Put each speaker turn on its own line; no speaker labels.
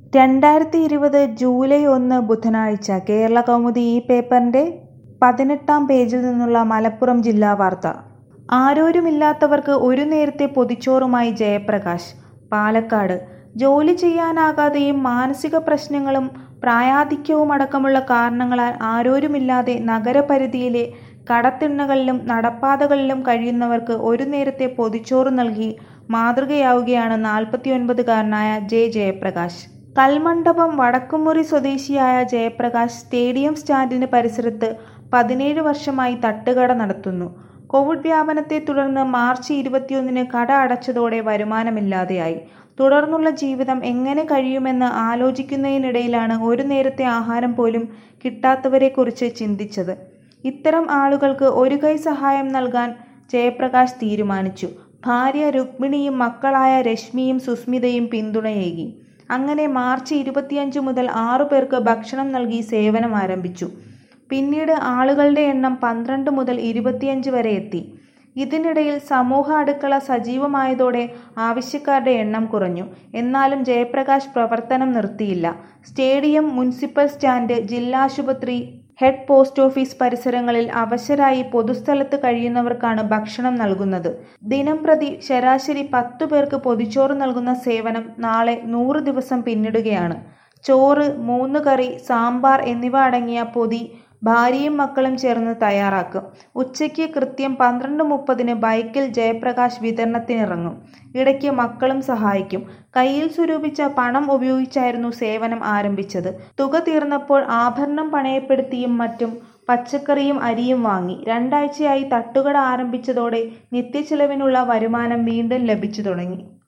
രണ്ടായിരത്തി ഇരുപത് ജൂലൈ ഒന്ന് ബുധനാഴ്ച കേരളകൗമുദി ഈ പേപ്പറിൻ്റെ പതിനെട്ടാം പേജിൽ നിന്നുള്ള മലപ്പുറം ജില്ലാ വാർത്ത ആരോരുമില്ലാത്തവർക്ക് ഒരു നേരത്തെ പൊതിച്ചോറുമായി ജയപ്രകാശ് പാലക്കാട് ജോലി ചെയ്യാനാകാതെയും മാനസിക പ്രശ്നങ്ങളും പ്രായാധിക്യവുമടക്കമുള്ള കാരണങ്ങളാൽ ആരോരുമില്ലാതെ നഗരപരിധിയിലെ കടത്തിണ്ണകളിലും നടപ്പാതകളിലും കഴിയുന്നവർക്ക് ഒരു നേരത്തെ പൊതിച്ചോറ് നൽകി മാതൃകയാവുകയാണ് നാൽപ്പത്തിയൊൻപതുകാരനായ ജെ ജയപ്രകാശ് കൽമണ്ഡപം വടക്കുമുറി സ്വദേശിയായ ജയപ്രകാശ് സ്റ്റേഡിയം സ്റ്റാൻഡിന് പരിസരത്ത് പതിനേഴ് വർഷമായി തട്ടുകട നടത്തുന്നു കോവിഡ് വ്യാപനത്തെ തുടർന്ന് മാർച്ച് ഇരുപത്തിയൊന്നിന് കട അടച്ചതോടെ വരുമാനമില്ലാതെയായി തുടർന്നുള്ള ജീവിതം എങ്ങനെ കഴിയുമെന്ന് ആലോചിക്കുന്നതിനിടയിലാണ് ഒരു നേരത്തെ ആഹാരം പോലും കിട്ടാത്തവരെക്കുറിച്ച് ചിന്തിച്ചത് ഇത്തരം ആളുകൾക്ക് ഒരു കൈ സഹായം നൽകാൻ ജയപ്രകാശ് തീരുമാനിച്ചു ഭാര്യ രുക്മിണിയും മക്കളായ രശ്മിയും സുസ്മിതയും പിന്തുണയേകി അങ്ങനെ മാർച്ച് ഇരുപത്തിയഞ്ച് മുതൽ ആറു പേർക്ക് ഭക്ഷണം നൽകി സേവനം ആരംഭിച്ചു പിന്നീട് ആളുകളുടെ എണ്ണം പന്ത്രണ്ട് മുതൽ ഇരുപത്തിയഞ്ച് വരെ എത്തി ഇതിനിടയിൽ സമൂഹ അടുക്കള സജീവമായതോടെ ആവശ്യക്കാരുടെ എണ്ണം കുറഞ്ഞു എന്നാലും ജയപ്രകാശ് പ്രവർത്തനം നിർത്തിയില്ല സ്റ്റേഡിയം മുനിസിപ്പൽ സ്റ്റാൻഡ് ജില്ലാശുപത്രി ഹെഡ് പോസ്റ്റ് ഓഫീസ് പരിസരങ്ങളിൽ അവശരായി പൊതുസ്ഥലത്ത് കഴിയുന്നവർക്കാണ് ഭക്ഷണം നൽകുന്നത് ദിനം പ്രതി ശരാശരി പത്തു പേർക്ക് പൊതിച്ചോറ് നൽകുന്ന സേവനം നാളെ നൂറ് ദിവസം പിന്നിടുകയാണ് ചോറ് മൂന്ന് കറി സാമ്പാർ എന്നിവ അടങ്ങിയ പൊതി ഭാര്യയും മക്കളും ചേർന്ന് തയ്യാറാക്കും ഉച്ചയ്ക്ക് കൃത്യം പന്ത്രണ്ട് മുപ്പതിന് ബൈക്കിൽ ജയപ്രകാശ് വിതരണത്തിനിറങ്ങും ഇടയ്ക്ക് മക്കളും സഹായിക്കും കയ്യിൽ സ്വരൂപിച്ച പണം ഉപയോഗിച്ചായിരുന്നു സേവനം ആരംഭിച്ചത് തുക തീർന്നപ്പോൾ ആഭരണം പണയപ്പെടുത്തിയും മറ്റും പച്ചക്കറിയും അരിയും വാങ്ങി രണ്ടാഴ്ചയായി തട്ടുകട ആരംഭിച്ചതോടെ നിത്യച്ചെലവിനുള്ള വരുമാനം വീണ്ടും ലഭിച്ചു തുടങ്ങി